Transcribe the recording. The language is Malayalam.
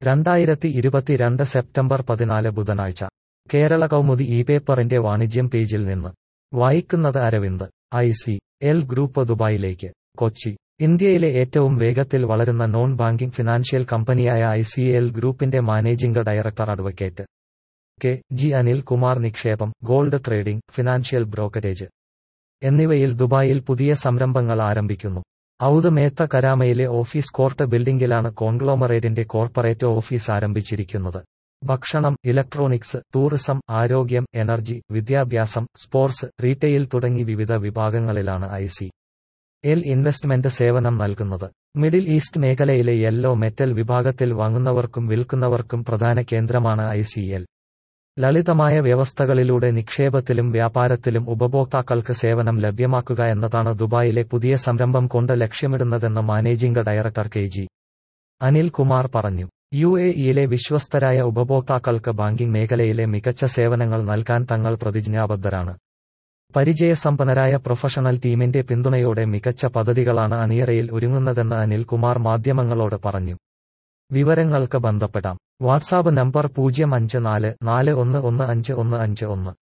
രണ്ടായിരത്തി ഇരുപത്തിരണ്ട് സെപ്റ്റംബർ പതിനാല് ബുധനാഴ്ച കേരള കൗമുദി ഈ പേപ്പറിന്റെ വാണിജ്യം പേജിൽ നിന്ന് വായിക്കുന്നത് Aravind I C L group ദുബായിലേക്ക് കൊച്ചി ഇന്ത്യയിലെ ഏറ്റവും വേഗത്തിൽ വളരുന്ന നോൺ ബാങ്കിംഗ് ഫിനാൻഷ്യൽ കമ്പനിയായ ഐ സി എൽ ഗ്രൂപ്പിന്റെ managing director advocate K G Anil Kumar നിക്ഷേപം ഗോൾഡ് ട്രേഡിംഗ് ഫിനാൻഷ്യൽ ബ്രോക്കറേജ് എന്നിവയിൽ ദുബായിൽ പുതിയ സംരംഭങ്ങൾ ആരംഭിക്കുന്നു ഔദ് മേത്ത കരാമയിലെ ഓഫീസ് കോർട്ട് ബിൽഡിംഗിലാണ് കോൺഗ്ലോമറേറ്റിന്റെ കോർപ്പറേറ്റ് ഓഫീസ് ആരംഭിച്ചിരിക്കുന്നത് ഭക്ഷണം ഇലക്ട്രോണിക്സ് ടൂറിസം ആരോഗ്യം എനർജി വിദ്യാഭ്യാസം സ്പോർട്സ് റീറ്റെയിൽ തുടങ്ങി വിവിധ വിഭാഗങ്ങളിലാണ് ഐ സി എൽ ഇൻവെസ്റ്റ്മെന്റ് സേവനം നൽകുന്നത് മിഡിൽ ഈസ്റ്റ് മേഖലയിലെ യെല്ലോ മെറ്റൽ വിഭാഗത്തിൽ വാങ്ങുന്നവർക്കും വിൽക്കുന്നവർക്കും പ്രധാന കേന്ദ്രമാണ് ഐ സി എൽ ലളിതമായ വ്യവസ്ഥകളിലൂടെ നിക്ഷേപത്തിലും വ്യാപാരത്തിലും ഉപഭോക്താക്കൾക്ക് സേവനം ലഭ്യമാക്കുക എന്നതാണ് ദുബായിലെ പുതിയ സംരംഭം കൊണ്ട് ലക്ഷ്യമിടുന്നതെന്ന് managing director K G Anil Kumar പറഞ്ഞു യു എ ഇയിലെ വിശ്വസ്തരായ ഉപഭോക്താക്കൾക്ക് ബാങ്കിംഗ് മേഖലയിലെ മികച്ച സേവനങ്ങൾ നൽകാൻ തങ്ങൾ പ്രതിജ്ഞാബദ്ധരാണ് പരിചയസമ്പന്നരായ പ്രൊഫഷണൽ ടീമിന്റെ പിന്തുണയോടെ മികച്ച പദ്ധതികളാണ് അണിയറയിൽ ഒരുങ്ങുന്നതെന്ന് അനിൽ കുമാർ മാധ്യമങ്ങളോട് പറഞ്ഞു വിവരങ്ങൾക്ക് ബന്ധപ്പെടാം വാട്സാപ്പ് നമ്പർ പൂജ്യം അഞ്ച് നാല് നാല് ഒന്ന് ഒന്ന് അഞ്ച് ഒന്ന് അഞ്ച് ഒന്ന്